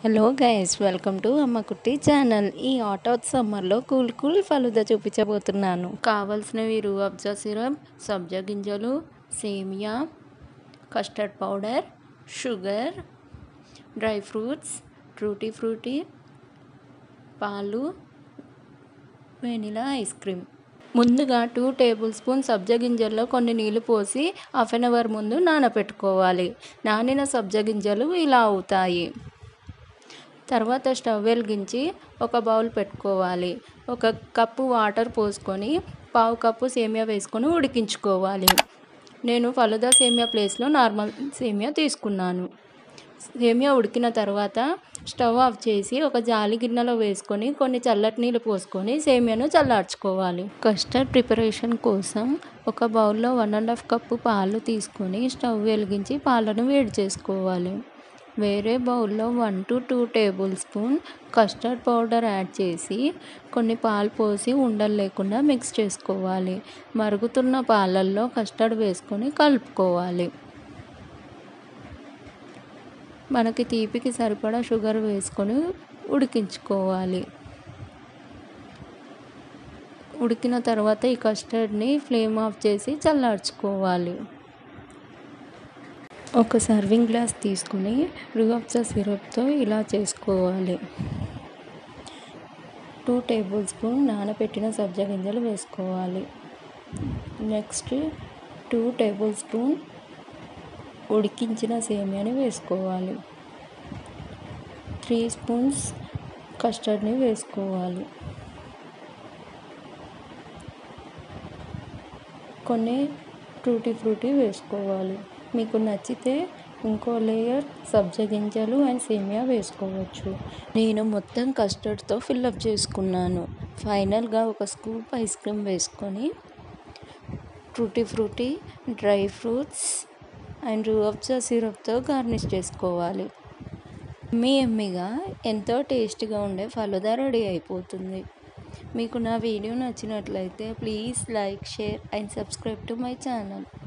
hello guys welcome to అమ్మ కుట్టి channel ఈ ఆటో సమ్మర్లో కూల్ కూల్ ఫలుదా చూపించబోతున్నాను కావాల్సినవి రూఅబ్జా సిరప్ సబ్జా గింజలు సేమియా custard powder sugar dry fruits ట్రూటీ ఫ్రూటీ పాలు వెనిలా ఐస్ క్రీమ్ ముందుగా టూ టేబుల్ స్పూన్ సబ్జా గింజల్లో కొన్ని నీళ్లు పోసి హాఫ్ అన్ అవర్ ముందు నానబెట్టుకోవాలి నానిన సబ్జా గింజలు ఇలా అవుతాయి తర్వాత స్టవ్ వెలిగించి ఒక బౌల్ పెట్టుకోవాలి ఒక కప్పు వాటర్ పోసుకొని పావు కప్పు సేమియా వేసుకొని ఉడికించుకోవాలి నేను ఫలుదా సేమియా ప్లేస్లో నార్మల్ సేమియా తీసుకున్నాను సేమియా ఉడికిన తర్వాత స్టవ్ ఆఫ్ చేసి ఒక జాలి గిన్నెలో వేసుకొని కొన్ని చల్లటి నీళ్ళు పోసుకొని సేమియాను చల్లార్చుకోవాలి కస్టర్డ్ ప్రిపరేషన్ కోసం ఒక బౌల్లో వన్ అండ్ హాఫ్ కప్పు పాలు తీసుకొని స్టవ్ వెలిగించి పాలను వేడి చేసుకోవాలి వేరే బౌల్లో one to two tablespoon custard powder add చేసి కొన్ని పాలు పోసి ఉండలు లేకుండా మిక్స్ చేసుకోవాలి మరుగుతున్న పాలల్లో కస్టర్డ్ వేసుకొని కలుపుకోవాలి మనకి తీపికి సరిపడా షుగర్ వేసుకొని ఉడికించుకోవాలి ఉడికిన తర్వాత ఈ కస్టర్డ్ని ఫ్లేమ్ ఆఫ్ చేసి చల్లార్చుకోవాలి ఒక సర్వింగ్ గ్లాస్ తీసుకుని రుగబ్జా సిరప్తో ఇలా చేసుకోవాలి టూ టేబుల్ స్పూన్ నానబెట్టిన సబ్జా గింజలు వేసుకోవాలి నెక్స్ట్ టూ టేబుల్ స్పూన్ ఉడికించిన సేమియాని వేసుకోవాలి త్రీ స్పూన్స్ కస్టర్డ్ని వేసుకోవాలి కొన్ని టూటీ ఫ్రూటీ వేసుకోవాలి మీకు నచ్చితే ఇంకో లేయర్ సబ్జా గింజలు అండ్ సేమియా వేసుకోవచ్చు నేను మొత్తం కస్టర్డ్తో ఫిల్అప్ చేసుకున్నాను ఫైనల్గా ఒక స్కూప్ ఐస్ క్రీమ్ వేసుకొని tutti frutti dry fruits and Roohafza సిరప్తో గార్నిష్ చేసుకోవాలి ఎమ్మి ఎమ్మిగా ఎంతో టేస్టీగా ఉండే ఫలుదా రెడీ అయిపోతుంది మీకు నా వీడియో నచ్చినట్లయితే please like share and subscribe to my channel